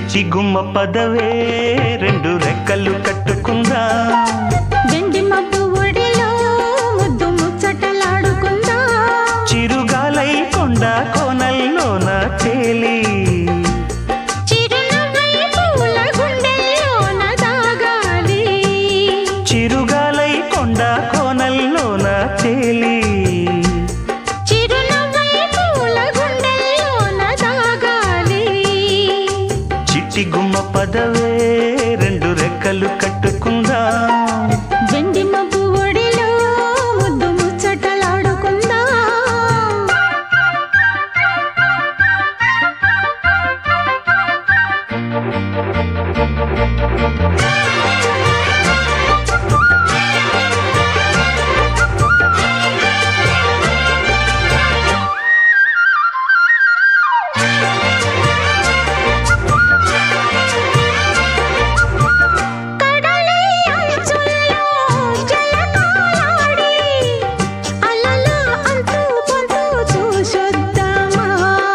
చిట్టి గుమ్మ పదవే రెండు రెక్కలు కట్టుకుందా వెండి మబ్బు ఒడిలో ముద్దు ముచ్చటలాడుకుందా చిరుగాలై కొండ కోనల్లోన తేలి చిరునవ్వై పూల గుండెల్లోన దాగాలి చిరుగాలై కొండ కోనల్లోన తేలి చిరునవ్వై పూల గుండెల్లోన దాగాలి చిట్టి గుమ్మ పదవే రెండు రెక్కలు కట్టుకుందా వెండి మబ్బు ఒడిలో ముద్దు ముచ్చటలాడుకుందా కడలి అంచుల్లో జలకాలాడి అలల అంతు పొంతు చూసొద్దామా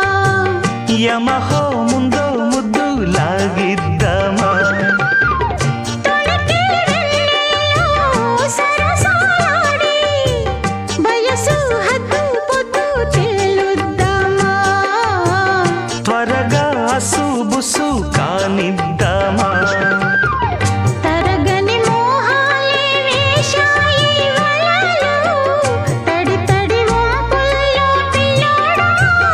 యమహో ముందో ముద్దు లాగిద్దామా తొణికి వెళ్ళేలో సరసాలాడి వయసు హద్దు పొద్దు తేలుద్దామా త్వరగా అసుబుసు కానిద్దామా తరగని మోహాలే వేశాయి వలలో తడి తడి వంపుల్లో పిల్లోడా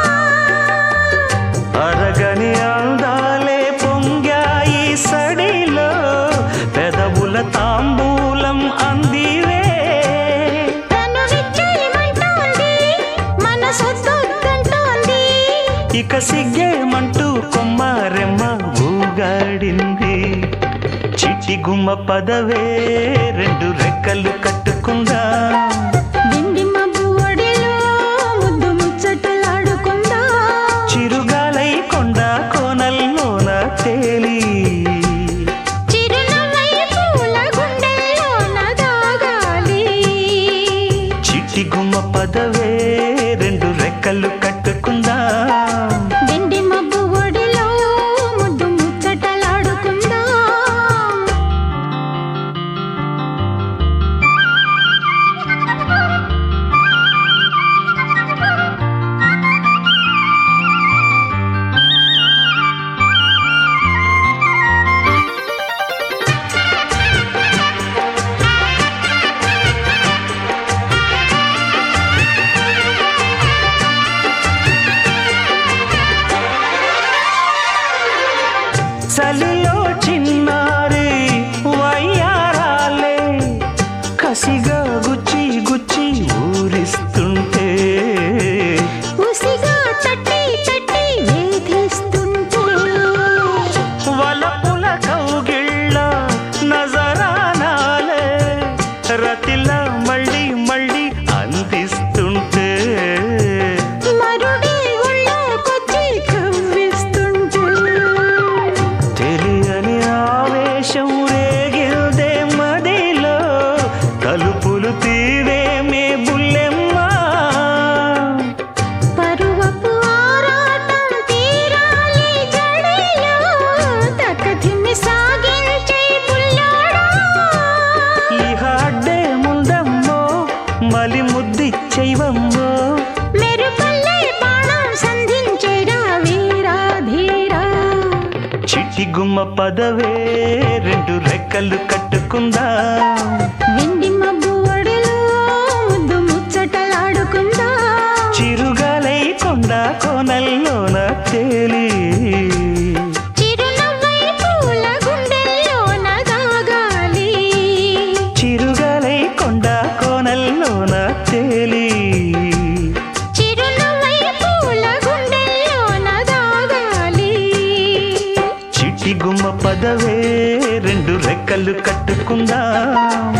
అరగని అందాలే పొంగాయి సడిలో పెదవుల తాంబూలం అందివే తను విచ్చేయమంటోంది మనసొద్దొద్దంటోంది ఇక సిగ్గేమంటూ కొమ్మారెమ్మ ఊగాడింది చిట్టి గుమ్మ పదవే రెండు రెక్కలు కట్టుకుందా వెండి మబ్బు ఒడిలో ముద్దు ముచ్చటలాడుకుందా చిరుగాలై కొండ కోనల్లోన తేలి చిరునవ్వై పూల గుండెల్లోన దాగాలి చిట్టి గుమ్మ పదవే రెండు రెక్కలు కట్టుకుందా వెండి మబ్బు ఒడిలో ముద్దు ముచ్చటలాడుకుందా చలిలో చిన్నారి వయ్యారాలే కసిగా గుచ్చి గుచ్చి ఊరిస్తుంటే ఉసిగా తట్టి తట్టి వేధిస్తుంటే వలపుల కౌగిళ్ళ నజరానాలే రతిలా మళ్ళీ మళ్ళీ అందిస్తుంటే మరుడి ఒళ్ళోకొచ్చి కవ్విస్తుంటే తెలియని ఆవేశం రేగిల్దే మదిలో తలుపులు తీరేమే బుల్లెమ్మా పరువపు ఆరాటం తీరాలి జడిలో తక్కతిమ్మి సాగించే పుల్లాడా ఇహ అడ్డే ముందమ్మో మలి ముద్దిచ్చైవమ్మో మెరుపల్లే బాణం సంధించేరా వీరా ధీరా చిట్టి గుమ్మ పదవే రెండు రెక్కలు కట్టుకుందా వెండి మబ్బు ఒడిలో ముద్దు ముచ్చటలాడుకుందా చిరుగాలై కొండ కోనల్లోన తేలి చిరునవ్వై పూల గుండెల్లోన దాగాలి చిరుగాలై కొండ కోనల్లోన తేలి చిరునవ్వై పూల గుండెల్లోన దాగాలి చిట్టి గుమ్మ పదవే రెండు రెక్కలు కట్టుకుందా